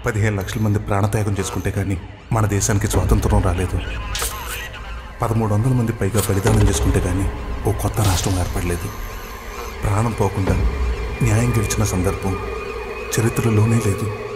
పదిహేను లక్షల మంది ప్రాణత్యాగం చేసుకుంటే కానీ మన దేశానికి స్వాతంత్రం రాలేదు పదమూడు వందల మంది పైగా బలిదానం చేసుకుంటే కానీ ఓ కొత్త రాష్ట్రం ఏర్పడలేదు ప్రాణం పోకుండా న్యాయం గెలిచిన సందర్భం చరిత్రలోనే లేదు